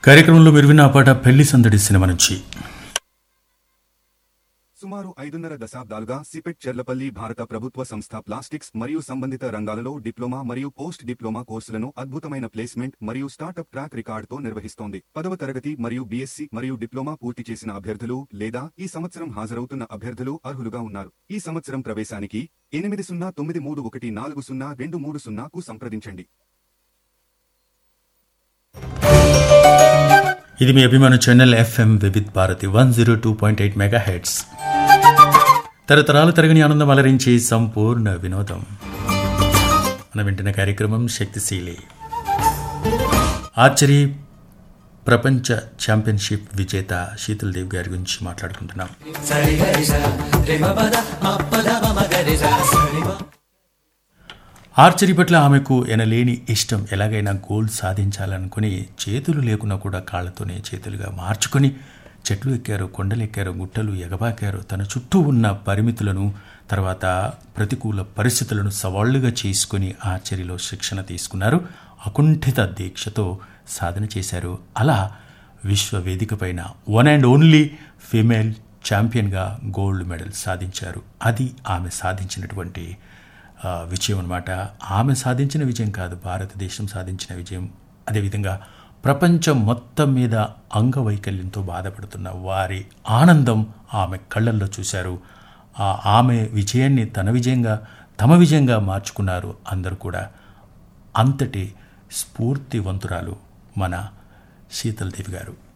కార్యక్రమంలో మీరు విన్న ఆ పాట పెళ్లి సందడి సినిమా నుంచి సుమారు ఐదున్నర దశాబ్దాలుగా సిపెట్ చెర్లపల్లి భారత ప్రభుత్వ సంస్థ ప్లాస్టిక్స్ మరియు సంబంధిత రంగాలలో డిప్లొమా మరియు పోస్ట్ డిప్లొమా కోర్సులను అద్భుతమైన ప్లేస్మెంట్ మరియు స్టార్టప్ ట్రాక్ రికార్డుతో నిర్వహిస్తోంది పదవ తరగతి మరియు బీఎస్సీ మరియు డిప్లొమా పూర్తి చేసిన అభ్యర్థులు లేదా ఈ సంవత్సరం హాజరవుతున్న అభ్యర్థులు అర్హులుగా ఉన్నారు ఈ సంవత్సరం ప్రవేశానికి ఎనిమిది సున్నా తొమ్మిది మూడు ఒకటి నాలుగు సున్నా రెండు మూడు సున్నాకు సంప్రదించండి ఇది మీ అభిమాన channel FM Vividh Bharati one zero two point eight megahertz తరతరాలు తరగని ఆనందం అలరించి సంపూర్ణ వినోదం మన వింటున్న కార్యక్రమం శక్తిశీలి ఆర్చరీ ప్రపంచ ఛాంపియన్షిప్ విజేత శీతల్ దేవ్ గారి గురించి మాట్లాడుకుంటున్నాం ఆర్చరీ పట్ల ఆమెకు ఎనలేని ఇష్టం ఎలాగైనా గోల్ సాధించాలనుకుని చేతులు లేకున్నా కూడా కాళ్ళతోనే చేతులుగా మార్చుకొని చెట్లు ఎక్కారు కొండలు ఎక్కారు గుట్టలు ఎగబాకారు తన చుట్టూ ఉన్న పరిమితులను తర్వాత ప్రతికూల పరిస్థితులను సవాళ్లుగా చేసుకుని ఆర్చరీలో శిక్షణ తీసుకున్నారు అకుంఠిత దీక్షతో సాధన చేశారు అలా విశ్వ వేదికపైన వన్ అండ్ ఓన్లీ ఫీమేల్ ఛాంపియన్గా గోల్డ్ మెడల్ సాధించారు అది ఆమె సాధించినటువంటి ఆ, విజయం అనమాట ఆమె సాధించిన విజయం కాదు భారతదేశం సాధించిన విజయం అదేవిధంగా ప్రపంచం మొత్తం మీద అంగవైకల్యంతో బాధపడుతున్న వారి ఆనందం ఆమె కళ్ళల్లో చూశారు ఆ ఆమె విజయాన్ని తన విజయంగా తమ విజయంగా మార్చుకున్నారు అందరూ కూడా అంతటి స్ఫూర్తివంతురాలు మన శీతల్ దేవి గారు